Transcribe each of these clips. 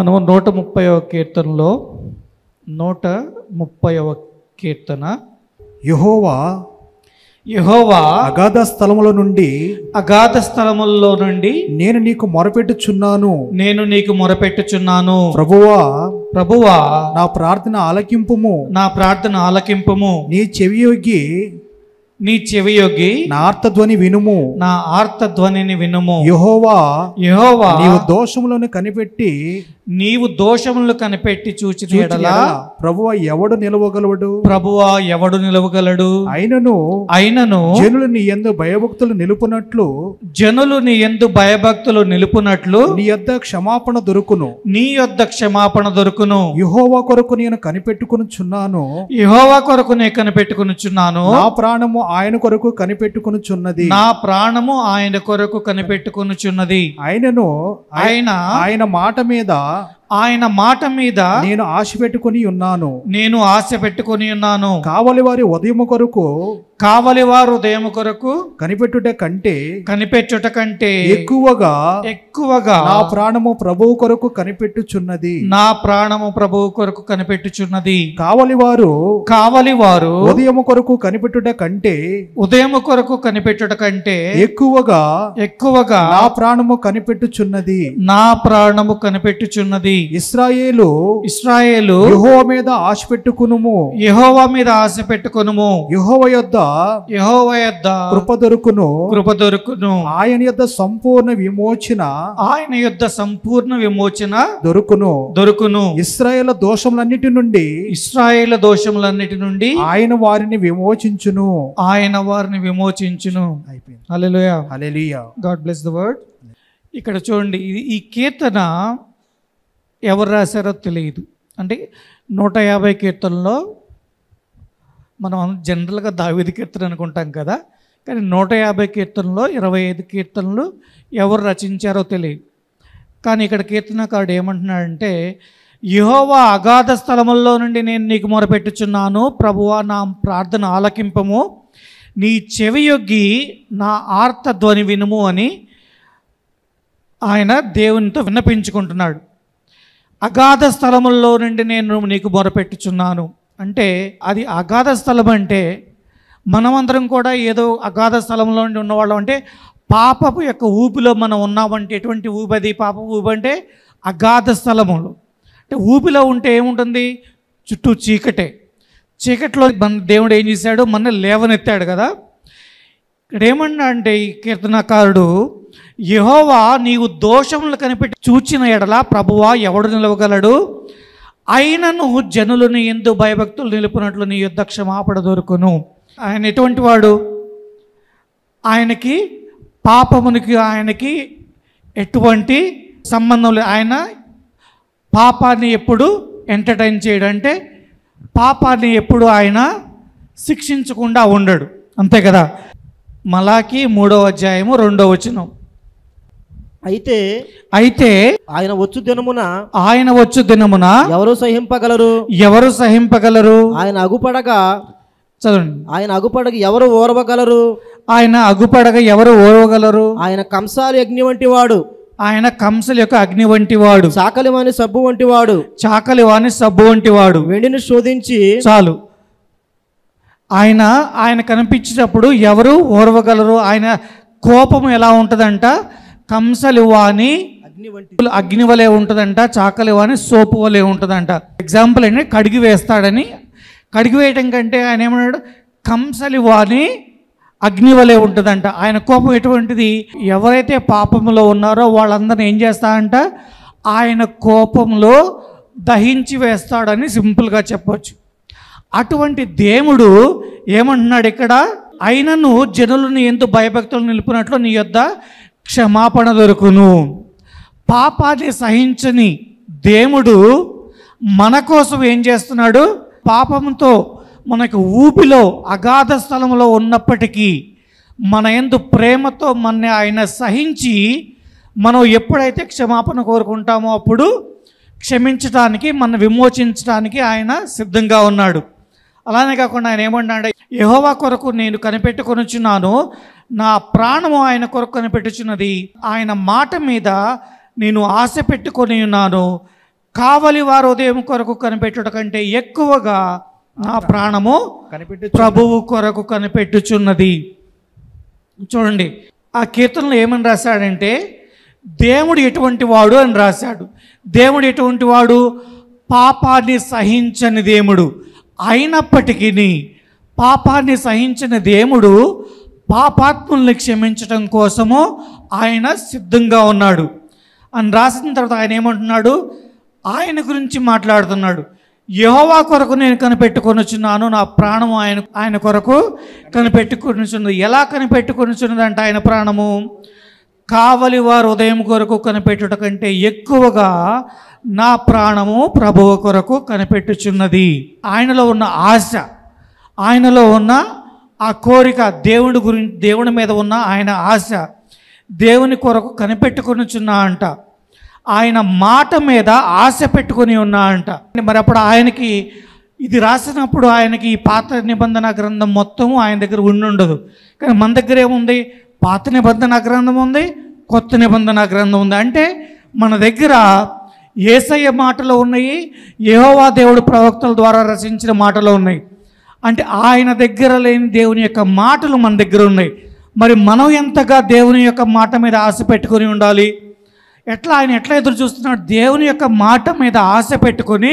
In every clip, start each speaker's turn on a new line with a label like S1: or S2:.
S1: మనము నూట ముప్పైవ కీర్తనలో నూట ముప్పైవ కీర్తన
S2: యహోవా
S1: యెహోవా
S2: అగాధ స్థలముల నుండి
S1: అగాధ స్థలముల్లో నుండి
S2: నేను నీకు మొరపెట్టుచున్నాను
S1: నేను నీకు మొరపెట్టుచున్నాను
S2: ప్రభువా
S1: ప్రభువా
S2: నా ప్రార్థన ఆలకింపుము
S1: నా ప్రార్థన ఆలకింపము
S2: నీ చెవియొగ్గి
S1: నీ చెవియొగ్గి
S2: నా ఆర్తధ్వని వినుము
S1: నా ఆర్తధ్వనిని వినుము
S2: యహోవా
S1: యెహోవా
S2: నీవు దోషములను కనిపెట్టి
S1: నీవు దోషములు కనిపెట్టి చూచిన ఎడలా
S2: ప్రభువ ఎవడు నిలవగలడు
S1: ప్రభువా ఎవడు నిలవగలడు
S2: అయినను
S1: అయినను
S2: జనులు నీ ఎందు భయభక్తులు నిలుపునట్లు
S1: జనులు నీ ఎందు భయభక్తులు నిలుపునట్లు
S2: నీ యొద్ద క్షమాపణ దొరుకును
S1: నీ యొద్ద క్షమాపణ దొరుకును
S2: యహోవా కొరకు నేను కనిపెట్టుకునుచున్నాను
S1: యెహోవా కొరకు నే కనిపెట్టుకునిచున్నాను
S2: నా ప్రాణము ఆయన కొరకు కనిపెట్టుకునుచున్నది
S1: నా ప్రాణము ఆయన కొరకు కనిపెట్టుకునుచున్నది
S2: ఆయనను
S1: ఆయన
S2: ఆయన మాట మీద
S1: ఆయన మాట మీద
S2: నేను ఆశ పెట్టుకుని ఉన్నాను
S1: నేను ఆశ పెట్టుకొని ఉన్నాను
S2: కావలి వారి ఉదయము కొరకు
S1: కావలి వారు ఉదయం కొరకు
S2: కనిపెట్టుట కంటే
S1: కనిపెట్టుట కంటే
S2: ఎక్కువగా
S1: ఎక్కువగా
S2: నా ప్రాణము ప్రభువు కొరకు కనిపెట్టుచున్నది
S1: నా ప్రాణము ప్రభువు కొరకు కనిపెట్టుచున్నది
S2: కావలి వారు
S1: కావలి వారు
S2: ఉదయము కొరకు కనిపెట్టుట కంటే
S1: ఉదయం కొరకు కనిపెట్టుట కంటే
S2: ఎక్కువగా
S1: ఎక్కువగా
S2: నా ప్రాణము కనిపెట్టుచున్నది
S1: నా ప్రాణము కనిపెట్టుచున్నది
S2: ఇస్రాయేలు
S1: ఇస్రాయేలు
S2: యెహోవా మీద ఆశ పెట్టుకునుము
S1: యెహోవా మీద ఆశ పెట్టుకొనుము
S2: యెహోవ యొద్ద
S1: యెహోవా యొద్ద
S2: కృప దొరుకును
S1: కృప దొరుకును
S2: ఆయన యొద్ద సంపూర్ణ విమోచన
S1: ఆయన యొద్ద సంపూర్ణ విమోచన
S2: దొరుకును
S1: దొరుకును
S2: ఇస్రాయేల్ దోషములన్నిటి నుండి
S1: ఇస్రాయేల్ దోషములన్నిటి నుండి
S2: ఆయన వారిని విమోచించును
S1: ఆయన వారిని విమోచించును
S2: అయిపోయింది
S1: hallelujah
S2: hallelujah
S1: God bless the word ఇక్కడ చూడండి ఇది ఈ కీర్తన ఎవరు రాశారో తెలియదు అంటే నూట యాభై కీర్తనలో మనం జనరల్గా దావిది కీర్తన అనుకుంటాం కదా కానీ నూట యాభై కీర్తనలో ఇరవై ఐదు కీర్తనలు ఎవరు రచించారో తెలియదు కానీ ఇక్కడ కీర్తనకారుడు ఏమంటున్నాడంటే యెహోవా అగాధ స్థలముల్లో నుండి నేను నీకు మొరపెట్టుచున్నాను ప్రభువా నా ప్రార్థన ఆలకింపము నీ చెవియొగ్గి నా ఆర్త ధ్వని వినుము అని ఆయన దేవునితో విన్నపించుకుంటున్నాడు అగాధ స్థలముల్లో నుండి నేను నీకు మొరపెట్టుచున్నాను అంటే అది అగాధ స్థలం అంటే మనమందరం కూడా ఏదో అగాధ స్థలంలో నుండి ఉన్నవాళ్ళం అంటే పాపపు యొక్క ఊపిలో మనం ఉన్నామంటే ఎటువంటి ఊపి అది పాప ఊపి అంటే అగాధ స్థలములు అంటే ఊపిలో ఉంటే ఏముంటుంది చుట్టూ చీకటే చీకట్లో మన దేవుడు ఏం చేశాడు మన లేవనెత్తాడు కదా ఇక్కడ ఏమన్నా అంటే ఈ కీర్తనకారుడు యెహోవా నీవు దోషములు కనిపెట్టి చూచిన ఎడల ప్రభువా ఎవడు నిలవగలడు అయినను జనులను ఎందు భయభక్తులు నిలుపునట్లు నీ యుద్ధ క్షమాపణ దొరుకును ఆయన ఎటువంటి వాడు ఆయనకి పాపమునికి ఆయనకి ఎటువంటి సంబంధం లేదు ఆయన పాపాన్ని ఎప్పుడు ఎంటర్టైన్ చేయడం అంటే పాపాన్ని ఎప్పుడు ఆయన శిక్షించకుండా ఉండడు అంతే కదా మలాకి మూడో అధ్యాయము రెండో వచనం
S3: అయితే
S1: అయితే
S3: ఆయన వచ్చు దినమున
S1: ఆయన వచ్చు దినమున
S3: ఎవరు సహింపగలరు
S1: ఎవరు సహింపగలరు
S3: ఆయన అగుపడగా
S1: చదవండి
S3: ఆయన అగుపడగ ఎవరు ఓర్వగలరు
S1: ఆయన అగుపడగా ఎవరు ఓర్వగలరు
S3: ఆయన కంసాలి అగ్ని వంటి వాడు
S1: ఆయన కంసల యొక్క అగ్ని వంటి వాడు
S3: చాకలి వాని సబ్బు వంటి వాడు
S1: చాకలి వాని సబ్బు వంటి వాడు
S3: వెండిని శోధించి
S1: చాలు ఆయన ఆయన కనిపించినప్పుడు ఎవరు ఓర్వగలరు ఆయన కోపం ఎలా ఉంటుందంట కంసలి వాని
S3: అగ్ని వంటి
S1: అగ్ని వలె ఉంటుందంట చాకలి వాని సోపు వలె ఉంటుందంట ఎగ్జాంపుల్ ఏంటి కడిగి వేస్తాడని కడిగి వేయటం కంటే ఆయన ఏమన్నాడు కంసలి వాని అగ్ని వలె ఉంటుందంట ఆయన కోపం ఎటువంటిది ఎవరైతే పాపంలో ఉన్నారో వాళ్ళందరిని ఏం చేస్తాడంట ఆయన కోపంలో దహించి వేస్తాడని సింపుల్గా చెప్పొచ్చు అటువంటి దేవుడు ఏమంటున్నాడు ఇక్కడ అయినను జనులను ఎందు భయభక్తులు నిలుపునట్లు నీ యొద్ద క్షమాపణ దొరుకును పాపాన్ని సహించని దేవుడు మన కోసం ఏం చేస్తున్నాడు పాపంతో మనకు ఊపిలో అగాధ స్థలంలో ఉన్నప్పటికీ మన ఎందు ప్రేమతో మన ఆయన సహించి మనం ఎప్పుడైతే క్షమాపణ కోరుకుంటామో అప్పుడు క్షమించటానికి మన విమోచించడానికి ఆయన సిద్ధంగా ఉన్నాడు అలానే కాకుండా ఆయన ఏమన్నాడు యెహోవా కొరకు నేను కనిపెట్టుకొనుచున్నాను నా ప్రాణము ఆయన కొరకు కనిపెట్టుచున్నది ఆయన మాట మీద నేను ఆశ పెట్టుకొని ఉన్నాను కావలి వారు ఉదయం కొరకు కనిపెట్టుట కంటే ఎక్కువగా నా ప్రాణము
S2: కనిపెట్టి
S1: ప్రభువు కొరకు కనిపెట్టుచున్నది చూడండి ఆ కీర్తనలో ఏమని రాశాడంటే దేవుడు ఎటువంటి వాడు అని రాశాడు దేవుడు ఎటువంటి వాడు పాపాన్ని సహించని దేవుడు అయినప్పటికీ పాపాన్ని సహించిన దేవుడు పాపాత్ముల్ని క్షమించటం కోసము ఆయన సిద్ధంగా ఉన్నాడు అని రాసిన తర్వాత ఆయన ఏమంటున్నాడు ఆయన గురించి మాట్లాడుతున్నాడు యహోవా కొరకు నేను కనిపెట్టుకొనుచున్నాను నా ప్రాణము ఆయన ఆయన కొరకు కనిపెట్టుకొనుచున్నది ఎలా కనిపెట్టుకొనుచున్నది అంటే ఆయన ప్రాణము కావలి వారు ఉదయం కొరకు కనిపెట్టుట కంటే ఎక్కువగా నా ప్రాణము ప్రభువు కొరకు కనిపెట్టుచున్నది ఆయనలో ఉన్న ఆశ ఆయనలో ఉన్న ఆ కోరిక దేవుడి గురించి దేవుని మీద ఉన్న ఆయన ఆశ దేవుని కొరకు కనిపెట్టుకొనుచున్నా అంట ఆయన మాట మీద ఆశ పెట్టుకొని ఉన్నా అంట మరి అప్పుడు ఆయనకి ఇది రాసినప్పుడు ఆయనకి ఈ పాత నిబంధన గ్రంథం మొత్తం ఆయన దగ్గర ఉండి ఉండదు కానీ మన దగ్గర ఏముంది పాత నిబంధన గ్రంథం ఉంది కొత్త నిబంధన గ్రంథం ఉంది అంటే మన దగ్గర ఏసయ్య మాటలు ఉన్నాయి యెహోవా దేవుడు ప్రవక్తల ద్వారా రచించిన మాటలు ఉన్నాయి అంటే ఆయన దగ్గర లేని దేవుని యొక్క మాటలు మన దగ్గర ఉన్నాయి మరి మనం ఎంతగా దేవుని యొక్క మాట మీద ఆశ పెట్టుకొని ఉండాలి ఎట్లా ఆయన ఎట్లా ఎదురు చూస్తున్నాడు దేవుని యొక్క మాట మీద ఆశ పెట్టుకొని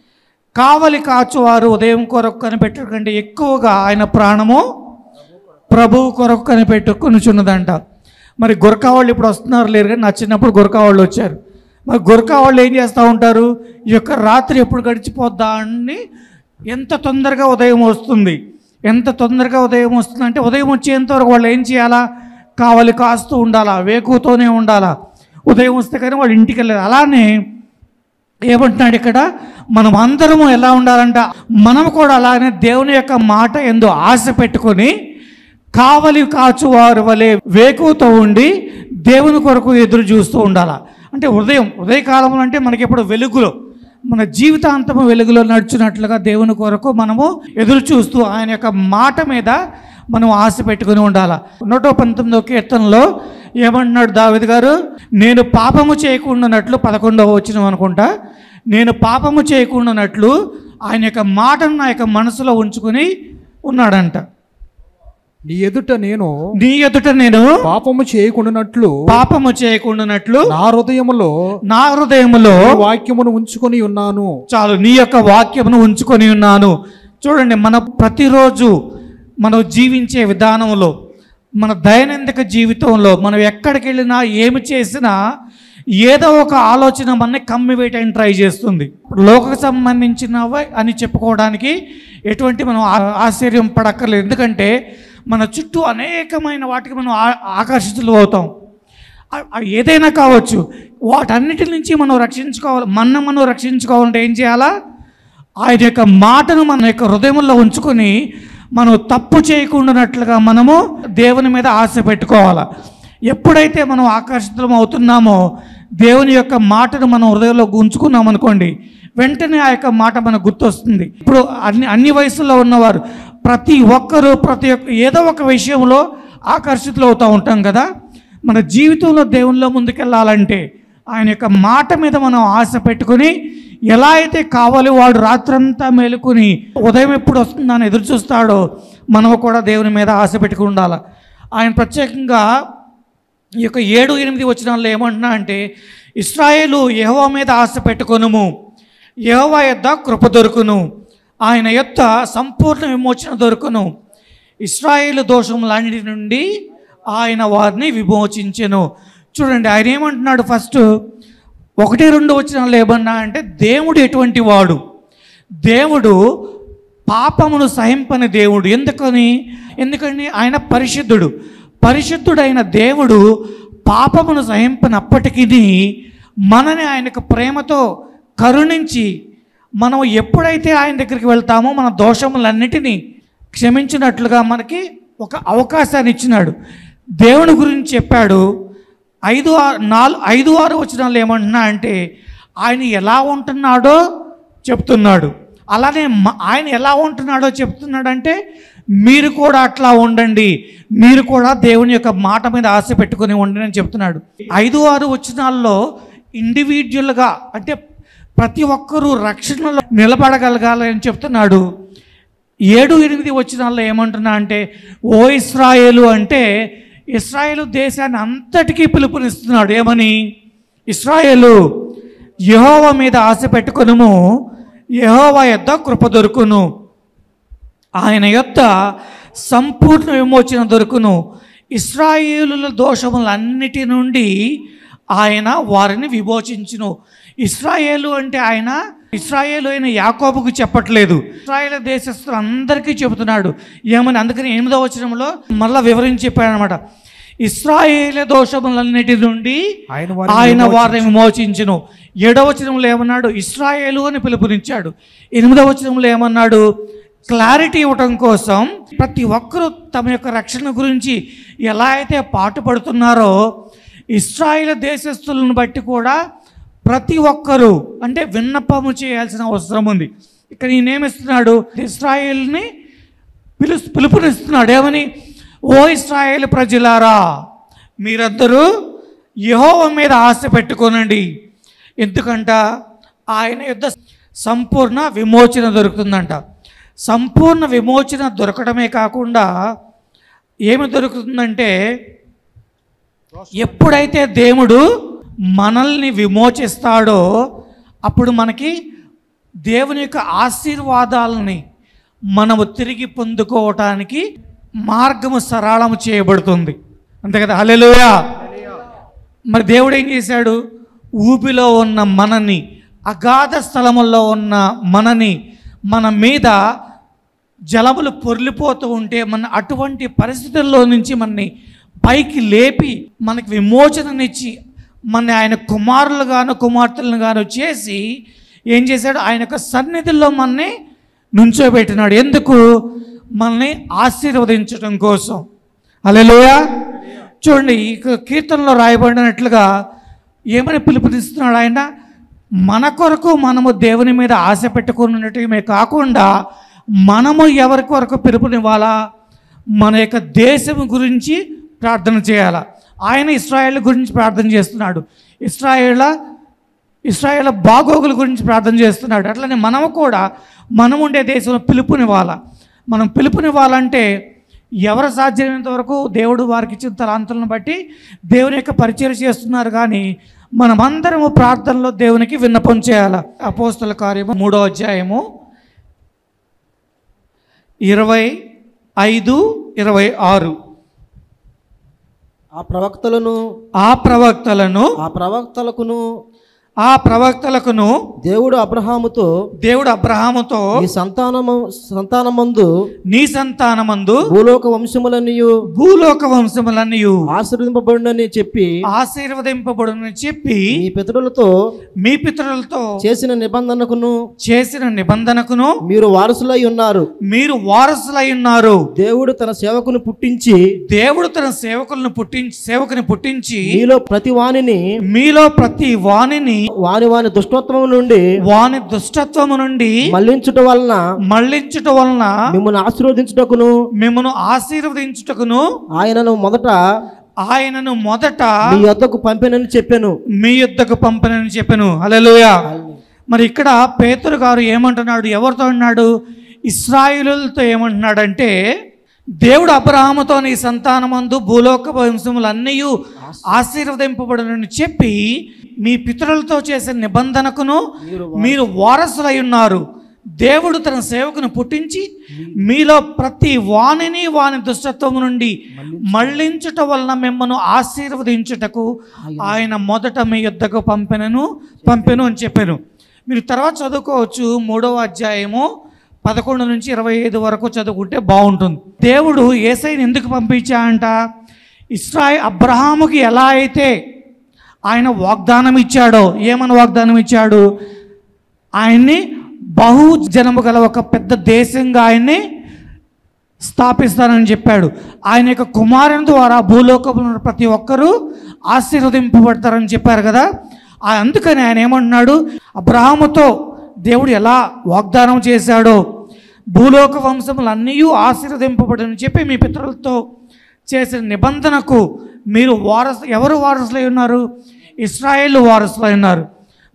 S1: కావలి కాచువారు ఉదయం కొరకు కనిపెట్టకంటే ఎక్కువగా ఆయన ప్రాణము ప్రభువు కొరకు కనిపెట్టుకొనిచున్నదంట మరి గురకా వాళ్ళు ఇప్పుడు వస్తున్నారు లేరు కానీ నా చిన్నప్పుడు గురకా వాళ్ళు వచ్చారు మరి గురకా వాళ్ళు ఏం చేస్తూ ఉంటారు ఈ యొక్క రాత్రి ఎప్పుడు గడిచిపోద్దా అని ఎంత తొందరగా ఉదయం వస్తుంది ఎంత తొందరగా ఉదయం వస్తుంది అంటే ఉదయం వచ్చేంత వరకు వాళ్ళు ఏం చేయాలా కావాలి కాస్తూ ఉండాలా వేకుతోనే ఉండాలా ఉదయం వస్తే కానీ వాళ్ళు ఇంటికి వెళ్ళారు అలానే ఏమంటున్నాడు ఇక్కడ మనం అందరము ఎలా ఉండాలంట మనం కూడా అలానే దేవుని యొక్క మాట ఎందు ఆశ పెట్టుకొని కావలి కాచువారు వలె వేకువతో ఉండి దేవుని కొరకు ఎదురు చూస్తూ ఉండాల అంటే ఉదయం ఉదయకాలంలో అంటే మనకి ఎప్పుడు వెలుగులో మన జీవితాంతము వెలుగులో నడుచున్నట్లుగా దేవుని కొరకు మనము ఎదురు చూస్తూ ఆయన యొక్క మాట మీద మనం ఆశ పెట్టుకుని ఉండాల నూట పంతొమ్మిదో కీర్తనలో ఏమంటున్నాడు దావిద్ గారు నేను పాపము చేయకుండానట్లు పదకొండవ వచ్చిన అనుకుంటా నేను పాపము చేయకుండానట్లు ఆయన యొక్క మాటను నా యొక్క మనసులో ఉంచుకుని ఉన్నాడంట
S2: నీ ఎదుట నేను
S1: నీ ఎదుట నేను
S2: పాపము చేయకుండానట్లు
S1: పాపము చేయకుండానట్లు
S2: నా హృదయములో
S1: నా హృదయములో
S2: నీ వాక్యమును ఉంచుకొని ఉన్నాను
S1: చాలు నీ యొక్క వాక్యమును ఉంచుకొని ఉన్నాను చూడండి మన ప్రతిరోజు మనం జీవించే విధానంలో మన దైనందిక జీవితంలో మనం ఎక్కడికి వెళ్ళినా ఏమి చేసినా ఏదో ఒక ఆలోచన మనని కమ్మి వేయటానికి ట్రై చేస్తుంది లోకకు సంబంధించినవి అని చెప్పుకోవడానికి ఎటువంటి మనం ఆ- ఆశ్చర్యం పడక్కర్లేదు ఎందుకంటే మన చుట్టూ అనేకమైన వాటికి మనం ఆ- ఆకర్షితులు అవుతాం అ- అవి ఏదైనా కావచ్చు వాటన్నిటి నుంచి మనం రక్షించుకోవాలి మన మనం రక్షించుకోవాలంటే ఏం చేయాలా ఆయన యొక్క మాటను మన యొక్క హృదయంలో ఉంచుకొని మనం తప్పు చేయకుండానట్లుగా మనము దేవుని మీద ఆశ పెట్టుకోవాలి ఎప్పుడైతే మనం ఆకర్షితులం అవుతున్నామో దేవుని యొక్క మాటను మనం హృదయంలో ఉంచుకున్నాం అనుకోండి వెంటనే ఆ యొక్క మాట మనకు గుర్తొస్తుంది ఇప్పుడు అన్ని అన్ని వయసుల్లో ఉన్నవారు ప్రతి ఒక్కరూ ప్రతి ఒక్క ఏదో ఒక విషయంలో ఆకర్షితులు అవుతూ ఉంటాం కదా మన జీవితంలో దేవునిలో ముందుకెళ్ళాలంటే ఆయన యొక్క మాట మీద మనం ఆశ పెట్టుకుని ఎలా అయితే కావాలి వాడు రాత్రంతా మేలుకుని ఉదయం ఎప్పుడు వస్తుందని ఎదురు చూస్తాడో మనం కూడా దేవుని మీద ఆశ పెట్టుకుని ఉండాలి ఆయన ప్రత్యేకంగా ఈ యొక్క ఏడు ఎనిమిది వచనాల్లో ఏమంటున్నా అంటే ఇస్రాయేలు యెహోవా మీద ఆశ పెట్టుకొనుము యెహోవా యొద్ద కృప దొరుకును ఆయన యొక్క సంపూర్ణ విమోచన దొరుకును ఇస్రాయేలు దోషములన్నిటి నుండి ఆయన వారిని విమోచించెను చూడండి ఆయన ఏమంటున్నాడు ఫస్ట్ ఒకటి రెండు వచనాలు ఏమన్నా అంటే దేవుడు ఎటువంటి వాడు దేవుడు పాపమును సహింపని దేవుడు ఎందుకని ఎందుకని ఆయన పరిశుద్ధుడు పరిశుద్ధుడైన దేవుడు పాపమును సహింపనప్పటికీ మనని ఆయనకు ప్రేమతో కరుణించి మనం ఎప్పుడైతే ఆయన దగ్గరికి వెళ్తామో మన దోషములన్నిటినీ క్షమించినట్లుగా మనకి ఒక అవకాశాన్ని ఇచ్చినాడు దేవుని గురించి చెప్పాడు ఐదు ఆరు నాలుగు ఐదు ఆరు వచనాలు ఏమంటున్నా అంటే ఆయన ఎలా ఉంటున్నాడో చెప్తున్నాడు అలానే మ- ఆయన ఎలా ఉంటున్నాడో చెప్తున్నాడంటే మీరు కూడా అట్లా ఉండండి మీరు కూడా దేవుని యొక్క మాట మీద ఆశ పెట్టుకొని ఉండండి అని చెప్తున్నాడు ఐదు ఆరు వచనాల్లో ఇండివిజువల్గా అంటే ప్రతి ఒక్కరూ రక్షణలో నిలబడగలగాలని చెప్తున్నాడు ఏడు ఎనిమిది వచ్చినాల్లో ఏమంటున్నా అంటే ఓ ఇస్రాయేలు అంటే ఇస్రాయేలు దేశాన్ని అంతటికీ పిలుపునిస్తున్నాడు ఏమని ఇస్రాయేలు యహోవ మీద ఆశ పెట్టుకొనుము యహోవ యొద్ద కృప దొరుకును ఆయన యొక్క సంపూర్ణ విమోచన దొరుకును ఇస్రాయేలుల దోషములన్నిటి నుండి ఆయన వారిని విమోచించును ఇస్రాయేలు అంటే ఆయన ఇస్రాయేలు అయిన యాకోబుకు చెప్పట్లేదు ఇస్రాయేల్ దేశస్తులు అందరికీ చెబుతున్నాడు ఏమని అందుకని ఎనిమిదవ వచనంలో మళ్ళా వివరించి చెప్పాడు అనమాట ఇస్రాయేల్ దోషములన్నిటి నుండి
S2: ఆయన వారిని
S1: ఆయన వారిని విమోచించును ఏడవ వచనంలో ఏమన్నాడు ఇస్రాయేలు అని పిలుపునిచ్చాడు ఎనిమిదవ వచనంలో ఏమన్నాడు క్లారిటీ ఇవ్వటం కోసం ప్రతి ఒక్కరూ తమ యొక్క రక్షణ గురించి ఎలా అయితే పాటుపడుతున్నారో ఇస్రాయేల్ దేశస్తులను బట్టి కూడా ప్రతి ఒక్కరూ అంటే విన్నపము చేయాల్సిన అవసరం ఉంది ఇక్కడ ఈయనేమిస్తున్నాడు ఇస్రాయేల్ని పిలు పిలుపునిస్తున్నాడు ఏమని ఓ ఇస్రాయేల్ ప్రజలారా మీరందరూ యెహోవా మీద ఆశ పెట్టుకోనండి ఎందుకంట ఆయన యుద్ధ సంపూర్ణ విమోచన దొరుకుతుందంట సంపూర్ణ విమోచన దొరకడమే కాకుండా ఏమి దొరుకుతుందంటే ఎప్పుడైతే దేవుడు మనల్ని విమోచిస్తాడో అప్పుడు మనకి దేవుని యొక్క ఆశీర్వాదాలని మనము తిరిగి పొందుకోవటానికి మార్గము సరళము చేయబడుతుంది అంతే కదా హల్లెలూయా మరి దేవుడు ఏం చేశాడు ఊపిలో ఉన్న మనని అగాధ స్థలముల్లో ఉన్న మనని మన మీద జలములు పొర్లిపోతూ ఉంటే మన అటువంటి పరిస్థితుల్లో నుంచి మనని పైకి లేపి మనకి విమోచననిచ్చి మన ఆయన కుమారులుగాను కుమార్తెలను గాను చేసి ఏం చేశాడు ఆయన యొక్క సన్నిధిలో మనని నుంచోబెట్టినాడు ఎందుకు మనల్ని ఆశీర్వదించడం కోసం అలెలుయా చూడండి ఈ కీర్తనలో రాయబడినట్లుగా ఏమని పిలుపునిస్తున్నాడు ఆయన మన కొరకు మనము దేవుని మీద ఆశ పెట్టుకున్నట్టుమే కాకుండా మనము ఎవరి కొరకు పిలుపునివ్వాలా మన యొక్క దేశం గురించి ప్రార్థన చేయాలా ఆయన ఇస్రాయేల్ గురించి ప్రార్థన చేస్తున్నాడు ఇస్రాయేళ్ళ ఇస్రాయేల్ బాగోగుల గురించి ప్రార్థన చేస్తున్నాడు అట్లనే మనము కూడా మనం ఉండే దేశంలో పిలుపునివ్వాలా మనం పిలుపునివ్వాలంటే ఎవరు సాధ్యమైనంత వరకు దేవుడు వారికి ఇచ్చిన తలాంతులను బట్టి దేవుని యొక్క పరిచయం చేస్తున్నారు కానీ మనమందరము ప్రార్థనలో దేవునికి విన్నపం చేయాలి అపోస్తల కార్యము మూడో అధ్యాయము ఇరవై ఐదు ఇరవై ఆరు
S3: ఆ ప్రవక్తలను
S1: ఆ ప్రవక్తలను
S3: ఆ ప్రవక్తలకును
S1: ఆ ప్రవక్తలకును
S3: దేవుడు అబ్రహాముతో
S1: దేవుడు అబ్రహాముతో
S3: ఈ సంతానము సంతానమందు
S1: నీ సంతానమందు
S3: భూలోక వంశములనియు
S1: భూలోక వంశములన్నీ
S3: ఆశీర్వదింపబడినని చెప్పి
S1: ఆశీర్వదింపబడునని చెప్పి
S3: మీ పితరులతో
S1: మీ పితరులతో
S3: చేసిన నిబంధనకును
S1: చేసిన నిబంధనకును
S3: మీరు వారసులై ఉన్నారు
S1: మీరు వారసులై ఉన్నారు
S3: దేవుడు తన సేవకును పుట్టించి
S1: దేవుడు తన సేవకులను పుట్టించి సేవకుని పుట్టించి
S3: మీలో ప్రతి వానిని
S1: మీలో ప్రతి వాణిని
S3: వాని వాని దుష్టత్వము నుండి
S1: వాని దుష్టత్వము నుండి
S3: మళ్లించుట వలన
S1: మళ్ళించుట వలన
S3: మిమ్మల్ని ఆశీర్వదించుటకును
S1: మిమ్మను ఆశీర్వదించుటకును
S3: ఆయనను మొదట
S1: ఆయనను మొదట
S3: మీ యొద్దకు పంపినని చెప్పాను
S1: మీ యుద్ధకు పంపనని చెప్పాను హల్లెలూయా మరి ఇక్కడ పేతురు గారు ఏమంటున్నాడు ఎవరితో అన్నాడు ఇస్రాయిలులతో ఏమంటున్నాడంటే దేవుడు అబ్రహాముతో నీ సంతానమందు భూలోక వంశములన్నీ ఆశీర్వదింపబడునని చెప్పి మీ పితరులతో చేసే నిబంధనకును మీరు వారసులై ఉన్నారు దేవుడు తన సేవకును పుట్టించి మీలో ప్రతి వాణిని వాని దుష్టత్వం నుండి మళ్ళించుట వలన మిమ్మను ఆశీర్వదించుటకు ఆయన మొదట మీ యుద్ధకు పంపెనను పంపెను అని చెప్పాను మీరు తర్వాత చదువుకోవచ్చు మూడవ అధ్యాయము పదకొండు నుంచి ఇరవై ఐదు వరకు చదువుకుంటే బాగుంటుంది దేవుడు ఏసైని ఎందుకు పంపించాడంట ఇస్రాయి అబ్రహాముకి ఎలా అయితే ఆయన వాగ్దానం ఇచ్చాడో ఏమని వాగ్దానం ఇచ్చాడు ఆయన్ని బహు జనము గల ఒక పెద్ద దేశంగా ఆయన్ని స్థాపిస్తానని చెప్పాడు ఆయన యొక్క కుమారుని ద్వారా భూలోకంలో ఉన్న ప్రతి ఒక్కరూ ఆశీర్వదింపబడతారని చెప్పారు కదా ఆ అందుకని ఆయన ఏమంటున్నాడు అబ్రహాముతో దేవుడు ఎలా వాగ్దానం చేశాడో భూలోక వంశములన్నీ ఆశీర్వదింపబడని చెప్పి మీ పితరులతో చేసిన నిబంధనకు మీరు వారసు ఎవరు వారసులై ఉన్నారు ఇస్రాయేల్ వారసులై ఉన్నారు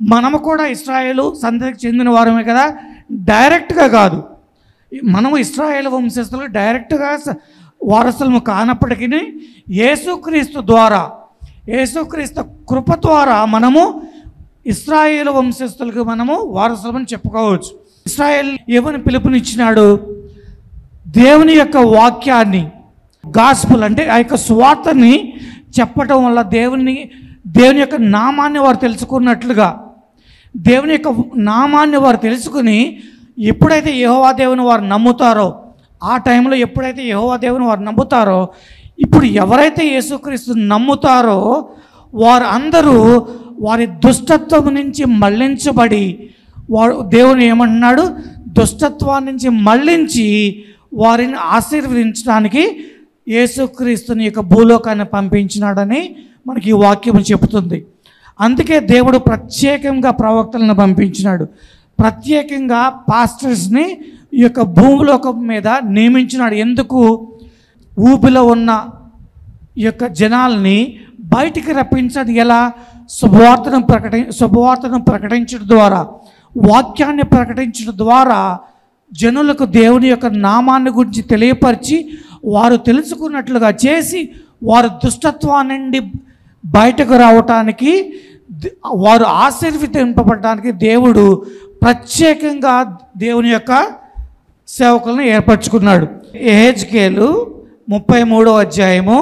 S1: మనము కూడా ఇస్రాయేలు సంతతికి చెందిన వారమే కదా డైరెక్ట్గా కాదు మనము ఇస్రాయేల్ వంశస్థులు డైరెక్ట్గా స- వారసులము కానప్పటికీ యేసుక్రీస్తు ద్వారా యేసుక్రీస్తు కృప ద్వారా మనము ఇస్రాయేల్ వంశస్థులకు మనము వారసులమని చెప్పుకోవచ్చు ఇస్రాయేల్ ఏమని పిలుపునిచ్చినాడు దేవుని యొక్క వాక్యాన్ని గాస్పుల్ అంటే ఆ యొక్క స్వార్థని చెప్పటం వల్ల దేవుని దేవుని యొక్క నామాన్ని వారు తెలుసుకున్నట్లుగా దేవుని యొక్క నామాన్ని వారు తెలుసుకుని ఎప్పుడైతే యెహోవా దేవుని వారు నమ్ముతారో ఆ టైంలో ఎప్పుడైతే యెహోవా దేవుని వారు నమ్ముతారో ఇప్పుడు ఎవరైతే యేసుక్రీస్తు నమ్ముతారో వారు అందరూ వారి దుష్టత్వం నుంచి మళ్ళించబడి వాడు దేవుని ఏమంటున్నాడు దుష్టత్వాన్ని నుంచి మళ్ళించి వారిని ఆశీర్వదించడానికి యేసుక్రీస్తుని యొక్క భూలోకాన్ని పంపించినాడని మనకి ఈ వాక్యం చెబుతుంది అందుకే దేవుడు ప్రత్యేకంగా ప్రవక్తలను పంపించినాడు ప్రత్యేకంగా పాస్టర్స్ని ఈ యొక్క భూలోకం మీద నియమించినాడు ఎందుకు ఊపిలో ఉన్న ఈ యొక్క జనాల్ని బయటికి రప్పించడం ఎలా శుభవార్తను ప్రకటి శుభవార్తను ప్రకటించడం ద్వారా వాక్యాన్ని ప్రకటించడం ద్వారా జనులకు దేవుని యొక్క నామాన్ని గురించి తెలియపరిచి వారు తెలుసుకున్నట్లుగా చేసి వారు దుష్టత్వాన్ని నుండి బయటకు రావటానికి ద- వారు ఆశీర్వదింపబడటానికి దేవుడు ప్రత్యేకంగా దేవుని యొక్క సేవకులను ఏర్పరచుకున్నాడు ఏహెచ్కేలు ముప్పై మూడో అధ్యాయము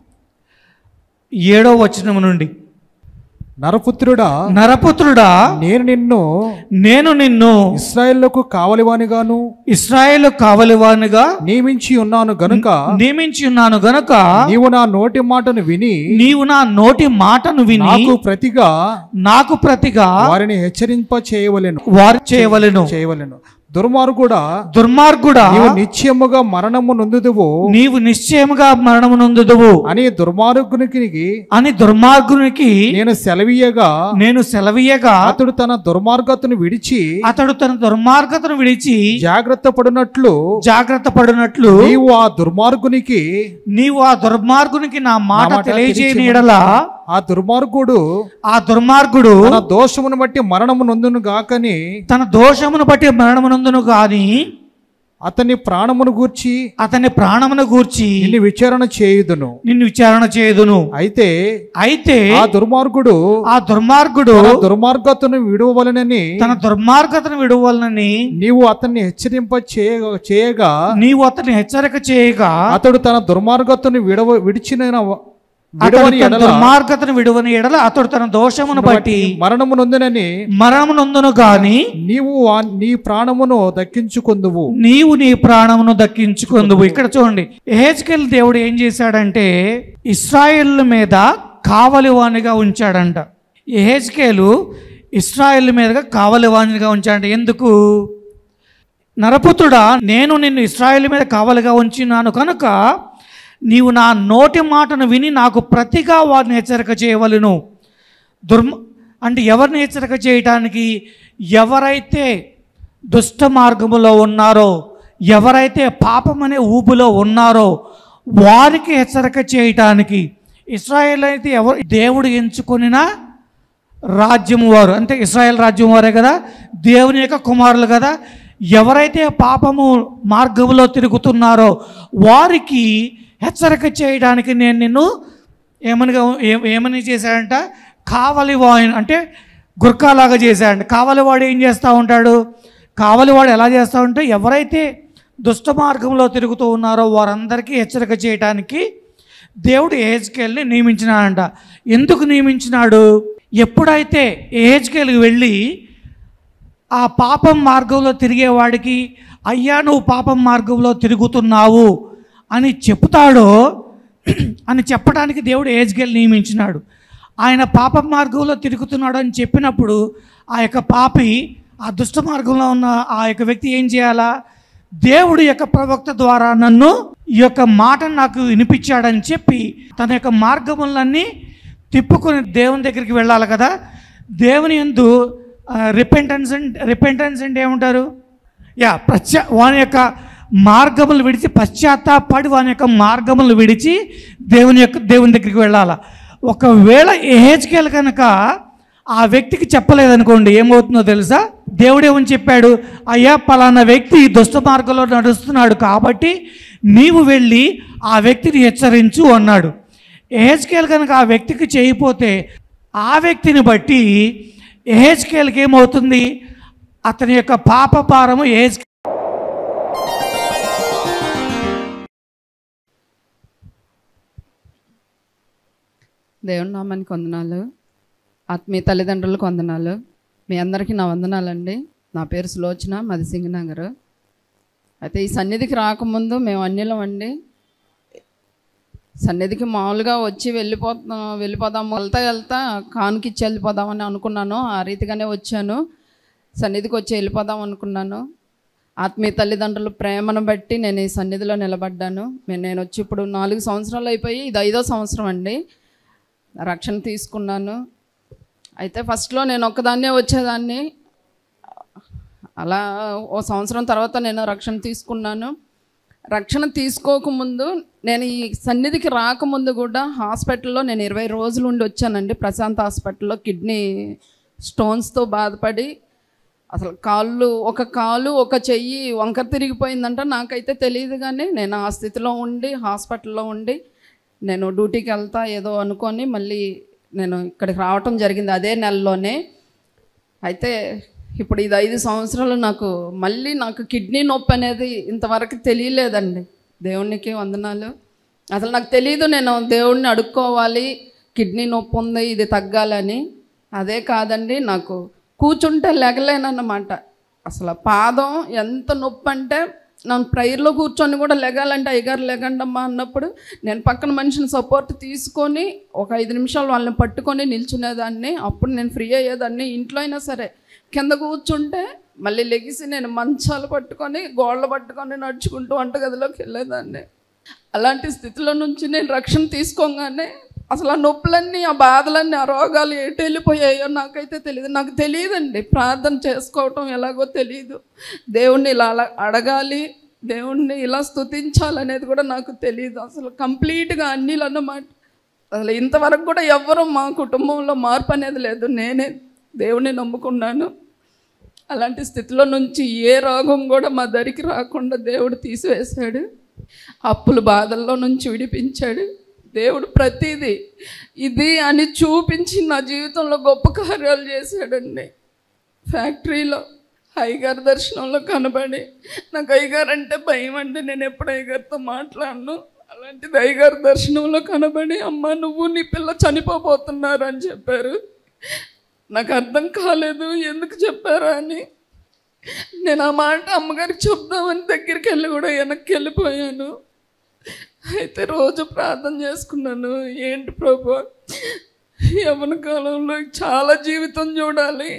S1: ఏడో వచనం నుండి
S2: నరపుత్రుడా
S1: నరపుత్రుడా
S2: నేను నిన్ను
S1: నేను నిన్ను
S2: ఇస్రాయేళ్లకు కావలివానిగాను
S1: ఇస్రాయేల్ కావలివానిగా
S2: నియమించి ఉన్నాను గనుక
S1: నియమించి ఉన్నాను గనుక
S2: నీవు నా నోటి మాటను విని
S1: నీవు నా నోటి మాటను విని
S2: నాకు ప్రతిగా
S1: నాకు ప్రతిగా
S2: వారిని హెచ్చరింప చేయవలెను
S1: వారు చేయవలెను
S2: చేయవలెను దుర్మార్గుడా
S1: దుర్మార్గుడా
S2: నీవు నిశ్చయముగా మరణము నొందుదువు
S1: నీవు నిశ్చయముగా మరణము నొందుదువు
S2: అని దుర్మార్గునికి
S1: అని దుర్మార్గునికి
S2: నేను సెలవీయగా
S1: నేను సెలవీయగా
S2: అతడు తన దుర్మార్గతను విడిచి
S1: అతడు తన దుర్మార్గతను విడిచి
S2: జాగ్రత్త పడినట్లు
S1: జాగ్రత్త పడినట్లు
S2: నీవు ఆ దుర్మార్గునికి
S1: నీవు ఆ దుర్మార్గునికి నా మాట
S2: నా మాట
S1: తెలియజేయని
S2: తెలియచేయమని
S1: ఎడల
S2: ఆ దుర్మార్గుడు
S1: ఆ దుర్మార్గుడు
S2: తన దోషమును బట్టి మరణము నొందును గాకని
S1: తన దోషమును బట్టి మరణమునందును గాని
S2: అతని ప్రాణమును గూర్చి
S1: అతని ప్రాణమును గూర్చి
S2: నిన్ను విచారణ చేయుదును
S1: నిన్ను విచారణ చేయదును
S2: అయితే
S1: అయితే
S2: ఆ దుర్మార్గుడు
S1: ఆ దుర్మార్గుడు
S2: తన దుర్మార్గతను విడువవలనని
S1: తన దుర్మార్గతను విడువలనని
S2: నీవు అతన్ని హెచ్చరింప చేయ చేయగా
S1: నీవు అతని హెచ్చరిక చేయగా
S2: అతడు తన దుర్మార్గతను విడవ విడిచిన
S1: అతడు
S2: విడవని
S1: తన
S2: ఎడల
S1: దుర్మార్గతను విడువని ఎడల అతడు తన దోషమును బట్టి
S2: మరణము నొందునని
S1: మరణమునందును గాని
S2: నీవు ఆ- నీ ప్రాణమును దక్కించుకొందువు
S1: నీవు నీ ప్రాణమును దక్కించుకుందువు ఇక్కడ చూడండి హేజ్కెల్ దేవుడు ఏం చేశాడంటే ఇస్రాయేల్ మీద కావలివానిగా ఉంచాడంట హేజ్కేలు ఇస్రాయేల్ మీదగా కావలివానిగా ఉంచాడంట ఎందుకు నరపుత్రుడా నేను నిన్ను ఇస్రాయేల్ మీద కావలిగా ఉంచినాను కనుక నీవు నా నోటి మాటను విని నాకు ప్రతిగా వారిని హెచ్చరిక చేయవలను దుర్మ అంటే ఎవరిని హెచ్చరిక చేయటానికి ఎవరైతే దుష్ట మార్గములో ఉన్నారో ఎవరైతే పాపం అనే ఊబులో ఉన్నారో వారికి హెచ్చరిక చేయటానికి ఇస్రాయేల్ అయితే ఎవరు దేవుడు ఎంచుకొనిన రాజ్యం వారు అంటే ఇస్రాయేల్ రాజ్యం వారే కదా దేవుని యొక్క కుమారులు కదా ఎవరైతే పాపము మార్గంలో తిరుగుతున్నారో వారికి హెచ్చరిక చేయడానికి నేను నిన్ను ఏమనిగా ఏ- ఏమని చేశాడంట కావలి వాయిన్ అంటే గుర్కాలాగా చేశాడంట కావలివాడు ఏం చేస్తూ ఉంటాడు కావలివాడు ఎలా చేస్తూ ఉంటే ఎవరైతే దుష్ట మార్గంలో తిరుగుతూ ఉన్నారో వారందరికీ హెచ్చరిక చేయడానికి దేవుడు ఏజ్కేల్ని నియమించినాడంట ఎందుకు నియమించినాడు ఎప్పుడైతే ఏజ్కేల్కి వెళ్ళి ఆ పాపం మార్గంలో తిరిగేవాడికి అయ్యా నువ్వు పాపం మార్గంలో తిరుగుతున్నావు అని చెప్తాడో అని చెప్పడానికి దేవుడు ఏజ్గేల్ నియమించినాడు ఆయన పాప మార్గంలో తిరుగుతున్నాడు అని చెప్పినప్పుడు ఆ యొక్క పాపి ఆ దుష్ట మార్గంలో ఉన్న ఆ యొక్క వ్యక్తి ఏం చేయాలా దేవుడి యొక్క ప్రవక్త ద్వారా నన్ను ఈ యొక్క మాటను నాకు వినిపించాడని చెప్పి తన యొక్క మార్గములన్నీ తిప్పుకొని దేవుని దగ్గరికి వెళ్ళాలి కదా దేవుని ఎందు రిపెంటెన్స్ అంటే రిపెంటెన్స్ అంటే ఏమంటారు యా ప్రత్యా వాని యొక్క మార్గములు విడిచి పశ్చాత్తాపడి వాని యొక్క మార్గములు విడిచి దేవుని యొక్క దేవుని దగ్గరికి వెళ్ళాల ఒకవేళ ఏహెచ్కేల్ కనుక ఆ వ్యక్తికి చెప్పలేదనుకోండి ఏమవుతుందో తెలుసా దేవుడు ఏమని చెప్పాడు అయ్యా పలానా వ్యక్తి దుష్ట మార్గంలో నడుస్తున్నాడు కాబట్టి నీవు వెళ్ళి ఆ వ్యక్తిని హెచ్చరించు అన్నాడు ఏహెచ్కేల్ కనుక ఆ వ్యక్తికి చేయకపోతే ఆ వ్యక్తిని బట్టి ఏహెచ్కేల్కి ఏమవుతుంది అతని యొక్క పాప భారము ఏహెచ్
S4: దేవుని నామానికి వందనాలు ఆత్మీయ తల్లిదండ్రులకు వందనాలు మీ అందరికీ నా వందనాలండి నా పేరు సులోచన మది సింగనగర్ అయితే ఈ సన్నిధికి రాకముందు మేము అన్యులం అండి సన్నిధికి మామూలుగా వచ్చి వెళ్ళిపోతాం వెళ్ళిపోదాము వెళ్తా వెళ్తా కానుకిచ్చి వెళ్ళిపోదామని అనుకున్నాను ఆ రీతిగానే వచ్చాను సన్నిధికి వచ్చి వెళ్ళిపోదాం అనుకున్నాను ఆత్మీయ తల్లిదండ్రుల ప్రేమను బట్టి నేను ఈ సన్నిధిలో నిలబడ్డాను మే- నేను వచ్చి ఇప్పుడు నాలుగు సంవత్సరాలు అయిపోయి ఇది ఐదో సంవత్సరం అండి రక్షణ తీసుకున్నాను అయితే ఫస్ట్లో నేను ఒక్కదాన్నే వచ్చేదాన్ని అలా ఓ సంవత్సరం తర్వాత నేను రక్షణ తీసుకున్నాను రక్షణ తీసుకోకముందు నేను ఈ సన్నిధికి రాకముందు కూడా హాస్పిటల్లో నేను ఇరవై రోజులు ఉండి వచ్చానండి ప్రశాంత్ హాస్పిటల్లో కిడ్నీ స్టోన్స్తో బాధపడి అసలు కాళ్ళు ఒక కాలు ఒక చెయ్యి వంకర తిరిగిపోయిందంట నాకైతే తెలియదు కానీ నేను ఆ స్థితిలో ఉండి హాస్పిటల్లో ఉండి నేను డ్యూటీకి వెళ్తా ఏదో అనుకొని మళ్ళీ నేను ఇక్కడికి రావటం జరిగింది అదే నెలలోనే అయితే ఇప్పుడు ఇది ఐదు సంవత్సరాలు నాకు మళ్ళీ నాకు కిడ్నీ నొప్పి అనేది ఇంతవరకు తెలియలేదండి దేవునికి వందనాలు అసలు నాకు తెలియదు నేను దేవుడిని అడుక్కోవాలి కిడ్నీ నొప్పి ఉంది ఇది తగ్గాలని అదే కాదండి నాకు కూర్చుంటే లెగలేనన్నమాట అసలు పాదం ఎంత నొప్పి అంటే నన్ను ప్రైర్లో కూర్చొని కూడా లెగాలంటే అయ్యగారు లెగండమ్మా అన్నప్పుడు నేను పక్కన మనిషిని సపోర్ట్ తీసుకొని ఒక ఐదు నిమిషాలు వాళ్ళని పట్టుకొని నిల్చునేదాన్ని అప్పుడు నేను ఫ్రీ అయ్యేదాన్ని ఇంట్లో అయినా సరే కింద కూర్చుంటే మళ్ళీ లెగిసి నేను మంచాలు పట్టుకొని గోడలు పట్టుకొని నడుచుకుంటూ వంటగదిలోకి వెళ్ళేదాన్ని అలాంటి స్థితిలో నుంచి నేను రక్షణ తీసుకోగానే అసలు ఆ నొప్పులన్నీ ఆ బాధలన్నీ ఆ రోగాలు ఎటు వెళ్ళిపోయాయో నాకైతే తెలియదు నాకు తెలియదండి ప్రార్థన చేసుకోవటం ఎలాగో తెలియదు దేవుణ్ణి ఇలా అలా అడగాలి దేవుణ్ణి ఇలా స్తుతించాలనేది కూడా నాకు తెలియదు అసలు కంప్లీట్గా అన్నిలు అన్నమాట అసలు ఇంతవరకు కూడా ఎవ్వరూ మా కుటుంబంలో మార్పు అనేది లేదు నేనే దేవుణ్ణి నమ్ముకున్నాను అలాంటి స్థితిలో నుంచి ఏ రోగం కూడా మా దరికి రాకుండా దేవుడు తీసివేశాడు అప్పుల బాధల్లో నుంచి విడిపించాడు దేవుడు ప్రతిదీ ఇది అని చూపించి నా జీవితంలో గొప్ప కార్యాలు చేశాడండి ఫ్యాక్టరీలో అయ్యగారి దర్శనంలో కనబడి నాకు అయ్యగారు అంటే భయం అంటే నేను ఎప్పుడు అయ్యగారితో మాట్లాడను అలాంటిది అయ్యగారి దర్శనంలో కనబడి అమ్మ నువ్వు నీ పిల్ల చనిపోబోతున్నారు అని చెప్పారు నాకు అర్థం కాలేదు ఎందుకు చెప్పారా అని నేను ఆ మాట అమ్మగారికి చెప్దామని దగ్గరికి వెళ్ళి కూడా వెనక్కి వెళ్ళిపోయాను అయితే రోజు ప్రార్థన చేసుకున్నాను ఏంటి ప్రభు యవన కాలంలో చాలా జీవితం చూడాలి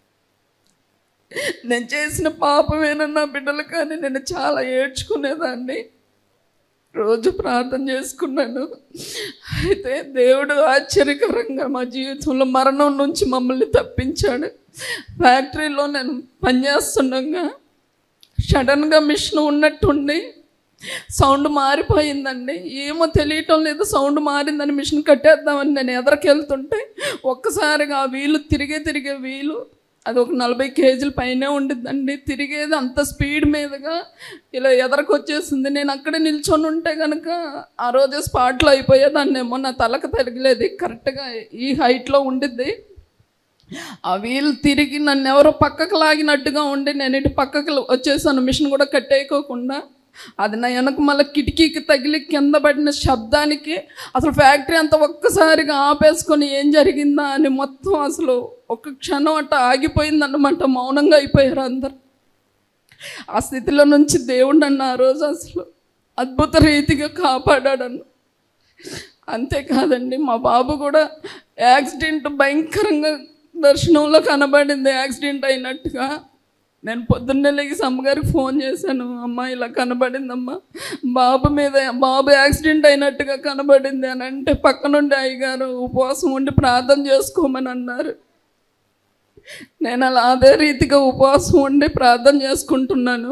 S4: నేను చేసిన పాపమేనన్న నా బిడ్డలు కానీ నేను చాలా ఏడ్చుకునేదాన్ని రోజు ప్రార్థన చేసుకున్నాను అయితే దేవుడు ఆశ్చర్యకరంగా మా జీవితంలో మరణం నుంచి మమ్మల్ని తప్పించాడు ఫ్యాక్టరీలో నేను పనిచేస్తుండగా సడన్గా మిషన్ ఉన్నట్టుండి సౌండ్ మారిపోయిందండి ఏమో తెలియటం లేదు సౌండ్ మారిందని మిషన్ కట్టేద్దామని నేను ఎదరికెళ్తుంటే ఒక్కసారిగా ఆ వీలు తిరిగే తిరిగే వీలు అది ఒక నలభై కేజీల పైనే ఉండిద్దండి తిరిగేది అంత స్పీడ్ మీదుగా ఇలా ఎదరకు వచ్చేసింది నేను అక్కడే నిల్చొని ఉంటే కనుక ఆ రోజే స్పాట్లో అయిపోయేదాన్నేమో నా తలకు తగిలేది కరెక్ట్గా ఈ హైట్లో ఉండిద్ది ఆ వీలు తిరిగి నన్ను ఎవరో పక్కకు లాగినట్టుగా ఉండి నేను ఇటు పక్కకు వచ్చేసాను మిషన్ కూడా కట్టేయకోకుండా అది నా వెనక మళ్ళీ కిటికీకి తగిలి కింద పడిన శబ్దానికి అసలు ఫ్యాక్టరీ అంతా ఒక్కసారిగా ఆపేసుకొని ఏం జరిగిందా అని మొత్తం అసలు ఒక్క క్షణం అట్ట ఆగిపోయిందన్నమాట మౌనంగా అయిపోయారు అందరు ఆ స్థితిలో నుంచి దేవుడు నన్ను ఆ రోజు అసలు అద్భుత రీతిగా కాపాడాడను అంతేకాదండి మా బాబు కూడా యాక్సిడెంట్ భయంకరంగా దర్శనంలో కనబడింది యాక్సిడెంట్ అయినట్టుగా నేను పొద్దున్నే లేచి అమ్మగారికి ఫోన్ చేశాను అమ్మ ఇలా కనబడిందమ్మా బాబు మీద బాబు యాక్సిడెంట్ అయినట్టుగా కనబడింది అని అంటే పక్కనుండి అయ్యగారు ఉపవాసం ఉండి ప్రార్థన చేసుకోమని అన్నారు నేను అలా అదే రీతిగా ఉపవాసం ఉండి ప్రార్థన చేసుకుంటున్నాను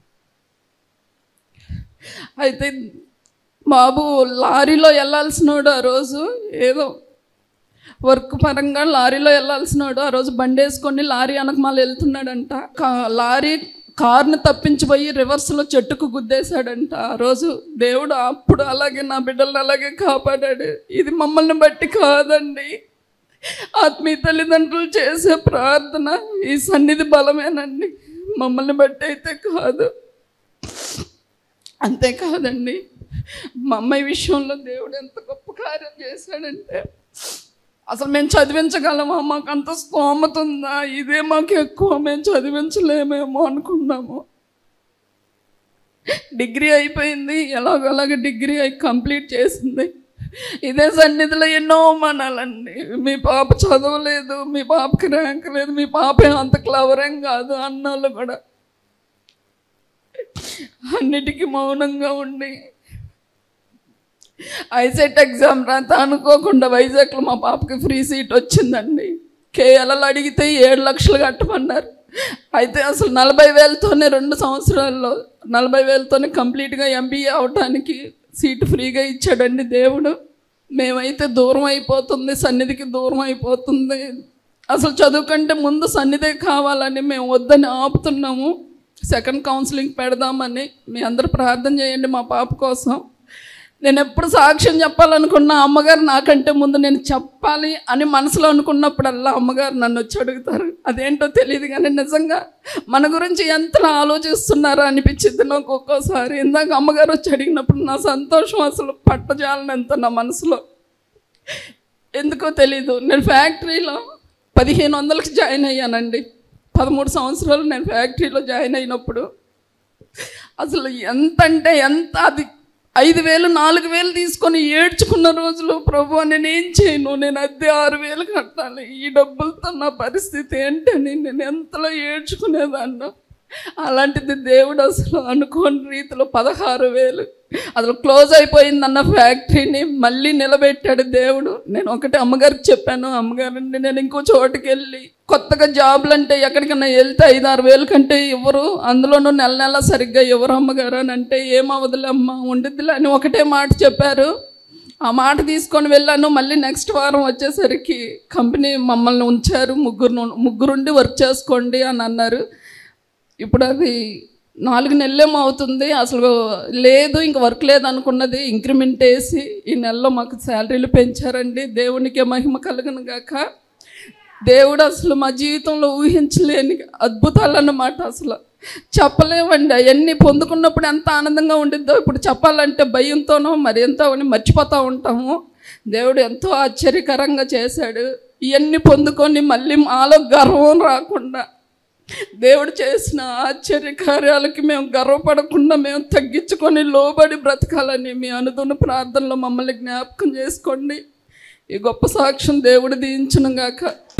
S4: అయితే బాబు లారీలో వెళ్ళాల్సినోడు ఆ రోజు ఏదో వర్క్ పరంగా లారీలో వెళ్ళాల్సినాడు ఆ రోజు బండి వేసుకొని లారీ వెనకమాల వెళ్తున్నాడంట కా- లారీ కార్ని తప్పించిపోయి రివర్స్లో చెట్టుకు గుద్దేశాడంట ఆ రోజు దేవుడు అప్పుడు అలాగే నా బిడ్డలను అలాగే కాపాడాడు ఇది మమ్మల్ని బట్టి కాదండి ఆత్మీయ తల్లిదండ్రులు చేసే ప్రార్థన ఈ సన్నిధి బలమేనండి మమ్మల్ని బట్టి అయితే కాదు అంతేకాదండి మా అమ్మాయి విషయంలో దేవుడు ఎంత గొప్ప కార్యం చేశాడంటే అసలు మేము చదివించగలమా మాకు అంత స్తోమత ఉందా ఇదే మాకు ఎక్కువ మేము చదివించలేమేమో అనుకున్నాము డిగ్రీ అయిపోయింది ఎలాగోలాగ డిగ్రీ అయి కంప్లీట్ చేసింది ఇదే సన్నిధిలో ఎన్నో అవమానాలండి మీ పాప చదవలేదు మీ పాపకి ర్యాంక్ లేదు మీ పాప ఏం అంత క్లవరేం కాదు అన్నాళ్ళు కూడా అన్నిటికీ మౌనంగా ఉండి ఐసెట్ ఎగ్జామ్ రాత అనుకోకుండా వైజాగ్లో మా పాపకి ఫ్రీ సీట్ వచ్చిందండి కేఎల్ఎల్ అడిగితే ఏడు లక్షలు కట్టమన్నారు అయితే అసలు నలభై వేలతోనే రెండు సంవత్సరాల్లో నలభై వేలతోనే కంప్లీట్గా ఎంబీఏ అవటానికి సీటు ఫ్రీగా ఇచ్చాడండి దేవుడు మేమైతే దూరం అయిపోతుంది సన్నిధికి దూరం అయిపోతుంది అసలు చదువు కంటే ముందు సన్నిధే కావాలని మేము వద్దని ఆపుతున్నాము సెకండ్ కౌన్సిలింగ్ పెడదామని మీ అందరూ ప్రార్థన చేయండి మా పాప కోసం నేను ఎప్పుడు సాక్ష్యం చెప్పాలనుకున్నా అమ్మగారు నాకంటే ముందు నేను చెప్పాలి అని మనసులో అనుకున్నప్పుడల్లా అమ్మగారు నన్ను వచ్చి అడుగుతారు అదేంటో తెలియదు కానీ నిజంగా మన గురించి ఎంతలా ఆలోచిస్తున్నారో అనిపించింది నాకు ఒక్కోసారి ఇందాక అమ్మగారు వచ్చి అడిగినప్పుడు నా సంతోషం అసలు పట్టజాలనంత నా మనసులో ఎందుకో తెలీదు నేను ఫ్యాక్టరీలో పదిహేను వందలకి జాయిన్ అయ్యానండి పదమూడు సంవత్సరాలు నేను ఫ్యాక్టరీలో జాయిన్ అయినప్పుడు అసలు ఎంత అంటే ఎంత అది ఐదు వేలు నాలుగు వేలు తీసుకొని ఏడ్చుకున్న రోజులు ప్రభు నేను ఏం చేయను నేను అద్దె ఆరు వేలు కట్టాలి ఈ డబ్బులతో నా పరిస్థితి ఏంటని నేను ఎంతలో ఏడ్చుకునేదాన్ని అలాంటిది దేవుడు అసలు అనుకోని రీతిలో పదహారు వేలు అసలు క్లోజ్ అయిపోయిందన్న ఫ్యాక్టరీని మళ్ళీ నిలబెట్టాడు దేవుడు నేను ఒకటి అమ్మగారికి చెప్పాను అమ్మగారండి నేను ఇంకో చోటుకి వెళ్ళి కొత్తగా జాబ్లు అంటే ఎక్కడికన్నా వెళ్తే ఐదు ఆరు వేలు కంటే ఇవ్వరు అందులోనూ నెల నెల సరిగ్గా ఇవ్వరు అమ్మగారు అని అంటే ఏమవదులే అమ్మ ఉండిద్దిలే అని ఒకటే మాట చెప్పారు ఆ మాట తీసుకొని వెళ్ళాను మళ్ళీ నెక్స్ట్ వారం వచ్చేసరికి కంపెనీ మమ్మల్ని ఉంచారు ముగ్గురు ముగ్గురుండి వర్క్ చేసుకోండి అని అన్నారు ఇప్పుడు అది నాలుగు నెలలేమో అవుతుంది అసలు లేదు ఇంక వర్క్ లేదు అనుకున్నది ఇంక్రిమెంట్ వేసి ఈ నెలలో మాకు శాలరీలు పెంచారండి దేవునికి మహిమ కలుగును గాక దేవుడు అసలు మా జీవితంలో ఊహించలేని అద్భుతాలు అన్నమాట అసలు చెప్పలేమండి అవన్నీ పొందుకున్నప్పుడు ఎంత ఆనందంగా ఉండిద్దో ఇప్పుడు చెప్పాలంటే భయంతోనో మరి ఎంతో అని మర్చిపోతూ ఉంటాము దేవుడు ఎంతో ఆశ్చర్యకరంగా చేశాడు ఇవన్నీ పొందుకొని మళ్ళీ మాలో గర్వం రాకుండా దేవుడు చేసిన ఆశ్చర్య కార్యాలకి మేము గర్వపడకుండా మేము తగ్గించుకొని లోబడి బ్రతకాలని మీ అనుదున ప్రార్థనలో మమ్మల్ని జ్ఞాపకం చేసుకోండి ఈ గొప్ప సాక్ష్యం దేవుడు దీయించును గాక